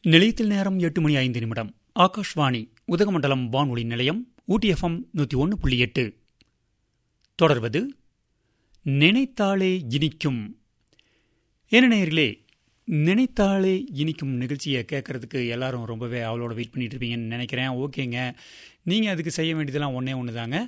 நிலையத்தில் நேரம் எட்டு மணி ஐந்து நிமிடம் ஆகாஷ்வாணி உதகமண்டலம் வானொலி நிலையம் ஊட்டி எஃப்எம் நூற்றி ஒன்று புள்ளி எட்டு தொடர்வது நினைத்தாலே இனிக்கும் என்ன நேயர்களே நினைத்தாலே இனிக்கும் நிகழ்ச்சியை கேட்கறதுக்கு எல்லாரும் ரொம்பவே அவளோட வெயிட் பண்ணிட்டு இருப்பீங்கன்னு நினைக்கிறேன் ஓகேங்க நீங்கள் அதுக்கு செய்ய வேண்டியதெல்லாம் ஒன்றே ஒன்று தாங்க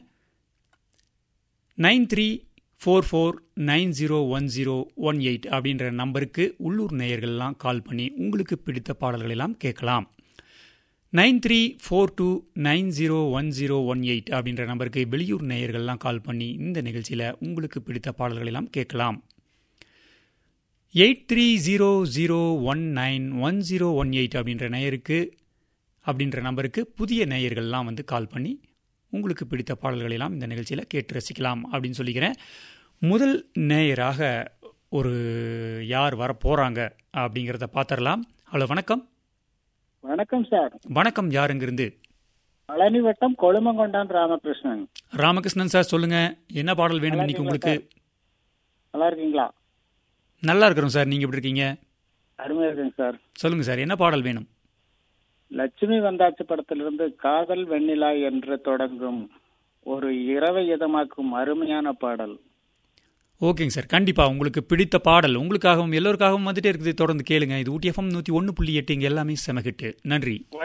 nine three four four nine zero one zero one eight அப்படின்ற நம்பருக்கு உள்ளூர் நேயர்கள்லாம் கால் பண்ணி உங்களுக்கு பிடித்த பாடல்களெல்லாம் கேட்கலாம் nine three four two nine zero one zero one eight அப்படின்ற நம்பருக்கு வெளியூர் நேயர்கள்லாம் கால் பண்ணி இந்த நிகழ்ச்சியில் உங்களுக்கு பிடித்த பாடல்களெல்லாம் கேட்கலாம் eight three zero zero one nine one zero one eight அப்படின்ற நேயருக்கு அப்படின்ற நம்பருக்கு புதிய நேயர்கள்லாம் வந்து கால் பண்ணி உங்களுக்கு பிடித்த பாடல்களெல்லாம் இந்த நிகழ்ச்சியில் கேட்டு ரசிக்கலாம் அப்படின்னு சொல்லிக்கிறேன் முதல் நேயராக ஒரு யார் வர போகிறாங்க அப்படிங்கிறத பார்த்துடலாம் ஹலோ வணக்கம் வணக்கம் சார் வணக்கம் யார் இங்கிருந்து பழனி வட்டம் கொழுமங்கொண்டான் ராமகிருஷ்ணன் ராமகிருஷ்ணன் சார் சொல்லுங்க என்ன பாடல் வேணும் இன்னைக்கு உங்களுக்கு நல்லா இருக்கீங்களா நல்லா இருக்கிறோம் சார் நீங்க எப்படி இருக்கீங்க அருமையா இருக்குங்க சார் சொல்லுங்க சார் என்ன பாடல் வேணும் லட்சுமி வந்தாச்சு படத்திலிருந்து காதல் வெண்ணிலா என்று தொடங்கும் ஒரு இரவை இதமாக்கும் அருமையான பாடல் ஓகேங்க சார் கண்டிப்பா உங்களுக்கு பிடித்த பாடல் உங்களுக்காகவும் எல்லோருக்காகவும் வந்துட்டே இருக்குது தொடர்ந்து கேளுங்க இது ஊட்டி எஃப்எம் நூற்றி ஒன்று புள்ளி எட்டு இங்கே எல்லாமே செமகிட்டு நன்றி